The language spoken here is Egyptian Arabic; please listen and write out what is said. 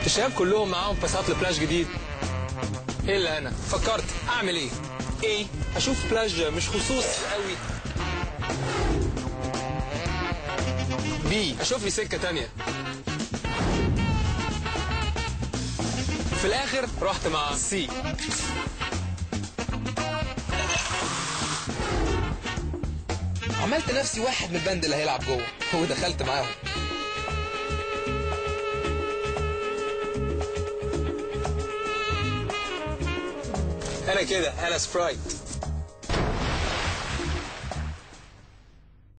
الشباب كلهم معاهم باسات لبلاج جديد الا انا فكرت اعمل ايه ايه اشوف بلاج مش خصوصي قوي بي اشوف لي سكه تانية في الاخر رحت مع سي عملت نفسي واحد من البند اللي هيلعب جوه ودخلت معاهم انا كده انا سبرايت